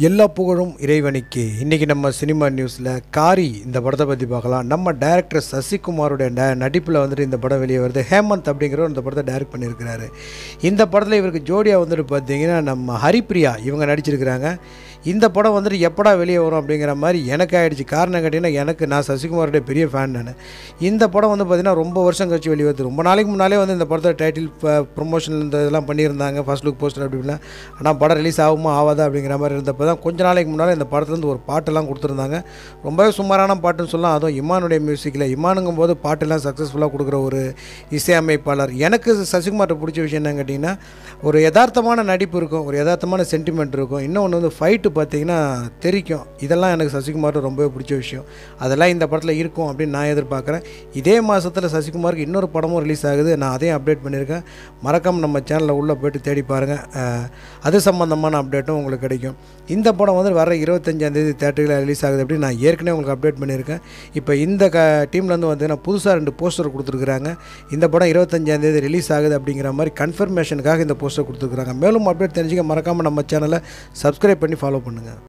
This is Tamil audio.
எல்லா புகழும் இறைவனுக்கு இன்றைக்கி நம்ம சினிமா நியூஸில் காரி இந்த படத்தை பற்றி பார்க்கலாம் நம்ம டைரக்டர் சசிகுமாரோட ட நடிப்பில் வந்துட்டு இந்த படம் வெளியே வருது ஹேமந்த் அப்படிங்கிறவர் இந்த படத்தை டைரக்ட் பண்ணியிருக்கிறாரு இந்த படத்தில் இவருக்கு ஜோடியாக வந்துட்டு பார்த்தீங்கன்னா நம்ம ஹரிப்ரியா இவங்க நடிச்சிருக்கிறாங்க இந்த படம் வந்துட்டு எப்படா வெளியே வரும் அப்படிங்கிற மாதிரி எனக்கு ஆயிடுச்சு காரணம் கேட்டிங்கன்னா எனக்கு நான் சசிகுமாரோட பெரிய ஃபேன் நான் இந்த படம் வந்து பார்த்திங்கன்னா ரொம்ப வருஷம் கழிச்சு வெளியே வருது ரொம்ப நாளைக்கு முன்னாலே வந்து இந்த படத்தோட டைட்டில் ப்ரொமோஷன் இந்த இதெல்லாம் பண்ணியிருந்தாங்க ஃபர்ஸ்ட் லுக் போஸ்டர் அப்படி இப்படிலாம் ஆனால் படம் ரிலீஸ் ஆகுமா ஆகாதா அப்படிங்கிற மாதிரி இருந்தப்போ தான் கொஞ்ச நாளைக்கு முன்னால் இந்த படத்துலேருந்து ஒரு பாட்டெல்லாம் கொடுத்துருந்தாங்க ரொம்பவே சுமாரான பாட்டுன்னு சொல்லலாம் அதுவும் இமானுடைய மியூசிக்கில் இமானுங்கும் போது பாட்டெல்லாம் சக்ஸஸ்ஃபுல்லாக கொடுக்குற ஒரு இசையமைப்பாளர் எனக்கு சசிகுமார்ட்ட பிடிச்ச விஷயம் என்னன்னு கேட்டிங்கன்னா ஒரு யதார்த்தமான நடிப்பு இருக்கும் ஒரு யதார்த்தமான சென்டிமெண்ட் இருக்கும் இன்னொன்று வந்து ஃபைட்டு பார்த்தீங்கன்னா தெரிக்கும் இதெல்லாம் எனக்கு சசிகுமார் ரொம்பவே பிடிச்ச விஷயம் அதெல்லாம் இந்த படத்தில் இருக்கும் அப்படின்னு நான் எதிர்பார்க்குறேன் இதே மாதத்தில் சசிகுமாருக்கு இன்னொரு படமும் ரிலீஸ் ஆகுது நான் அதையும் அப்டேட் பண்ணியிருக்கேன் மறக்காமல் நம்ம சேனலில் உள்ளே போய்ட்டு தேடி பாருங்கள் அஹ், அது சம்மந்தமான அப்டேட்டும் உங்களுக்கு கிடைக்கும் இந்த படம் வந்து வர இருபத்தஞ்சாந்தேதி தேட்டரில் ரிலீஸ் ஆகுது அப்படின்னு நான் ஏற்கனவே உங்களுக்கு அப்டேட் பண்ணியிருக்கேன் இப்போ இந்த க டீம்லேருந்து பார்த்தீங்கன்னா புதுசாக ரெண்டு போஸ்டர் கொடுத்துருக்குறாங்க இந்த படம் இருபத்தஞ்சாந்தேதி ரிலீஸ் ஆகுது அப்படிங்கிற மாதிரி கன்ஃபர்மேஷனுக்காக இந்த போஸ்டர் கொடுத்துருக்குறாங்க மேலும் அப்டேட் தெரிஞ்சுக்க மறக்காமல் நம்ம சேனலை சப்ஸ்கிரைப் பண்ணி ஃபாலோ பண்ணுங்கள்